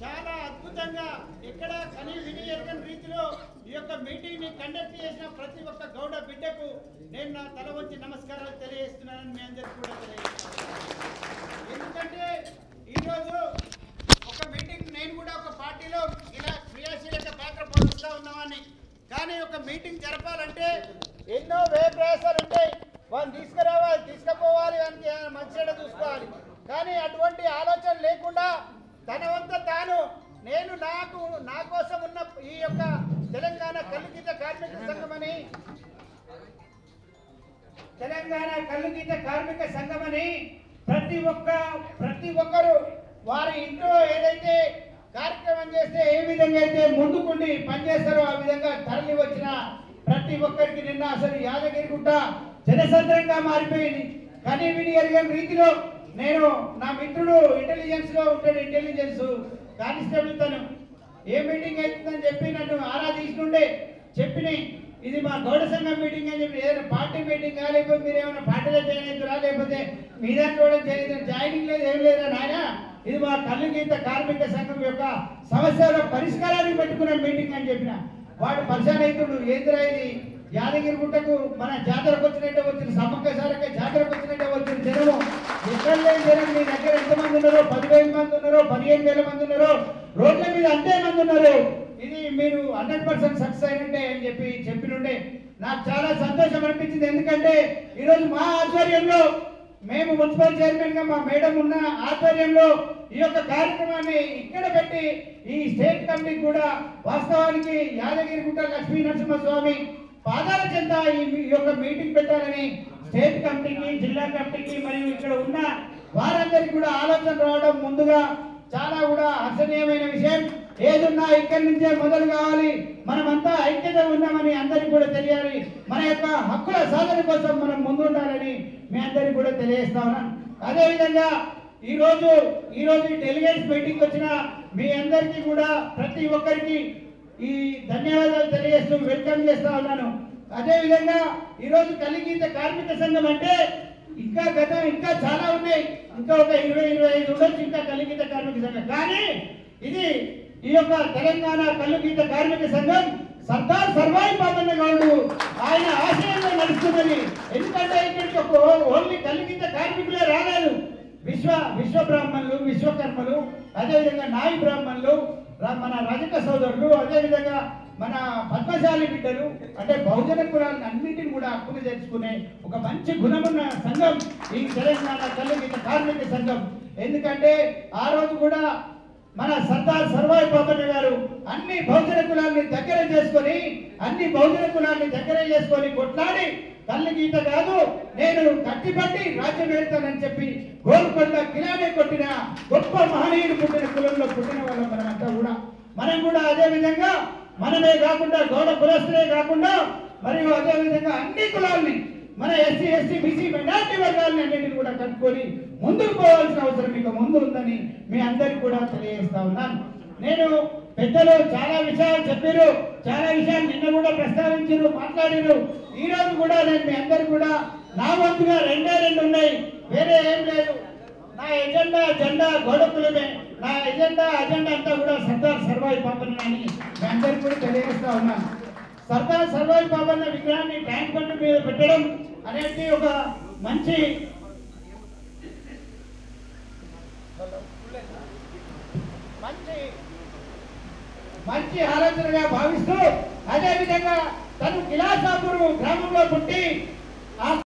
చాలా అద్భుతంగా ఎక్కడ కని విని ఎరగని రీతిలో ఈ యొక్క మీటింగ్ ని కండక్ట్ చేసిన ప్రతి ఒక్క గౌడ బిడ్డకు నేను నా తల వంచి నమస్కారాలు తెలియజేస్తున్నానని మీ అందరికీ కూడా తెలియజేస్తున్నాను ఎందుకంటే ఈరోజు ఒక మీటింగ్ నేను కూడా ఒక పార్టీలో ఇలా క్రియాశీలక పాత్ర పోషిస్తా ఉన్నామని కానీ ఒక మీటింగ్ జరపాలంటే ఎన్నో వ్యయ ప్రయాసాలు ఉంటాయి వాళ్ళని తీసుకురావాలి తీసుకుపోవాలి అని మంచిగా చూసుకోవాలి కానీ అటువంటి ఆలోచన లేకుండా తన వంత తాను నేను నాకు నా కోసం ఉన్న ఈ యొక్క తెలంగాణ కల్లుగీత కార్మిక సంఘం అని తెలంగాణ కల్లుగీత కార్మిక సంఘం అని ప్రతి ఒక్క ప్రతి ఒక్కరు వారి ఇంట్లో ఏదైతే కార్యక్రమం చేస్తే ఏ విధంగా అయితే ముందుకుండి పనిచేస్తారో ఆ విధంగా తరలి వచ్చిన ప్రతి ఒక్కరికి నిన్న అసలు యాదగిరిగుట్ట జనసంద్రంగా మారిపోయింది కానీ విని ఎరగని రీతిలో నేను నా మిత్రుడు ఇంటెలిజెన్స్ లో ఉంటాడు ఇంటెలిజెన్స్ కానిస్టేబుల్ తను ఏ మీటింగ్ అవుతుందని చెప్పి నన్ను ఆరా తీసుకుంటే చెప్పినాయి ఇది మా గౌడ సంఘం మీటింగ్ అని చెప్పి ఏదైనా పార్టీ మీటింగ్ లేకపోతే మీరు ఏమైనా పార్టీలో జాయిన్ అవుతారా లేకపోతే మీ దాంట్లో కూడా జాయిన్ జాయినింగ్ లేదు ఏం లేదా నాయన ఇది మా కళ్ళు గీత కార్మిక సంఘం యొక్క సమస్యల పరిష్కారానికి పెట్టుకున్న మీటింగ్ అని చెప్పిన వాడు పరిశాన్ అవుతుడు ఏందిరా ఇది యాదగిరి గుట్టకు మన జాతరకు వచ్చినట్టే వచ్చిన సమ్మక్క సారక్క జాతరకు వచ్చినట్టే వచ్చిన జనము ఎక్కడ లేని జనం మీ దగ్గర ఎంతమంది ఉన్నారో పదివేల మంది ఉన్నారో పదిహేను వేల మంది ఉన్నారో రోడ్ల మీద అంతే మంది ఉన్నారు ఇది మీరు హండ్రెడ్ పర్సెంట్ సక్సెస్ అయినట్టే అని చెప్పి చెప్పినుండే నాకు చాలా సంతోషం అనిపించింది ఎందుకంటే ఈరోజు మా ఆధ్వర్యంలో మేము మున్సిపల్ చైర్మన్ గా మా మేడం ఉన్న ఆధ్వర్యంలో ఈ యొక్క కార్యక్రమాన్ని ఇక్కడ పెట్టి ఈ స్టేట్ కమిటీ కూడా వాస్తవానికి యాదగిరిగుట్ట లక్ష్మీ నరసింహస్వామి పాదాల చెంత ఈ మీ- ఈ యొక్క మీటింగ్ పెట్టాలని స్టేట్ కమిటీకి జిల్లా కమిటీకి మరియు ఇక్కడ ఉన్న వారందరికీ కూడా ఆలోచన రావడం ముందుగా చాలా కూడా హర్షణీయమైన విషయం ఏదున్నా ఇక్కడి నుంచే మొదలు కావాలి మనమంతా ఐక్యత ఉన్నామని అందరికీ కూడా తెలియాలి మన యొక్క హక్కుల సాధన కోసం మనం ముందుండాలని మీ అందరికీ కూడా తెలియజేస్తా ఉన్నాను అదేవిధంగా ఈ రోజు ఈ రోజు ఈ డెలిగేట్స్ మీటింగ్ వచ్చిన మీ అందరికీ కూడా ప్రతి ఒక్కరికి ఈ ధన్యవాదాలు తెలియజేస్తూ వెల్కమ్ చేస్తా ఉన్నాను అదేవిధంగా ఈరోజు కలిగీత కార్మిక సంఘం అంటే ఇంకా గత ఇంకా చాలా ఉన్నాయి ఇంకా ఒక ఇరవై ఇరవై ఐదు ఉండొచ్చు ఇంకా కలిగీత కార్మిక సంఘం కానీ ఇది ఈ యొక్క తెలంగాణ కల్లుగీత కార్మిక సంఘం సర్దార్ సర్వాయి పాపన్న గౌడు ఆయన ఆశయంలో నడుస్తున్నది ఎందుకంటే ఇక్కడికి ఒక ఓ- ఓన్లీ కల్లుగీత కార్మికులే రాలేదు విశ్వ విశ్వ బ్రాహ్మణులు విశ్వకర్మలు అదేవిధంగా నాయి బ్రాహ్మణులు రా- మన రజక సోదరులు అదేవిధంగా మన పద్మశాలి బిడ్డలు అంటే బహుజన కులాలను అన్నింటిని కూడా హక్కులు తెచ్చుకునే ఒక మంచి గుణమున్న సంఘం ఈ తెలంగాణ కల్లుగీత కార్మిక సంఘం ఎందుకంటే ఆ రోజు కూడా మన సర్దార్ సర్వాయి పాపన్న గారు అన్ని బహుజన కులాన్ని దగ్గర చేసుకొని అన్ని బహుజన కులాన్ని దగ్గర చేసుకొని కొట్లాడి కళ్ళు గీత కాదు నేను కట్టిపట్టి రాజ్యం వెళ్తానని చెప్పి గోల్కొండ కిలానే కొట్టిన గొప్ప మహనీయుడు పుట్టిన కులంలో పుట్టిన వాళ్ళం మనమంతా కూడా మనం కూడా అదే విధంగా మనమే కాకుండా గౌడ కులస్తులే కాకుండా మరియు అదే విధంగా అన్ని కులాల్ని మన ఎస్సీ ఎస్టీ బీసీ మైనార్టీ వర్గాలని అన్నింటిని కూడా కట్టుకొని ముందుకు పోవాల్సిన అవసరం ఇక ముందు ఉందని మీ అందరికి కూడా తెలియజేస్తా ఉన్నాను నేను పెద్దలు చాలా విషయాలు చెప్పారు చాలా విషయాలు నిన్న కూడా ప్రస్తావించారు మాట్లాడారు ఈ రోజు కూడా నేను మీ అందరికి కూడా నా వంతుగా రెండే రెండు ఉన్నాయి వేరే ఏం లేదు నా ఎజెండా జెండా గోడకులమే నా ఎజెండా అజెండా అంతా కూడా సర్దార్ సర్వాయి పాపన్న అని మీ అందరికి కూడా తెలియజేస్తా ఉన్నాను సర్దార్ సర్వాయి పాపన్న విగ్రహాన్ని ట్యాంక్ బండ్ మీద పెట్టడం అనేది ఒక మంచి మంచి మంచి ఆలోచనగా భావిస్తూ అదే విధంగా తను కిలాసాపూర్ గ్రామంలో పుట్టి ఆ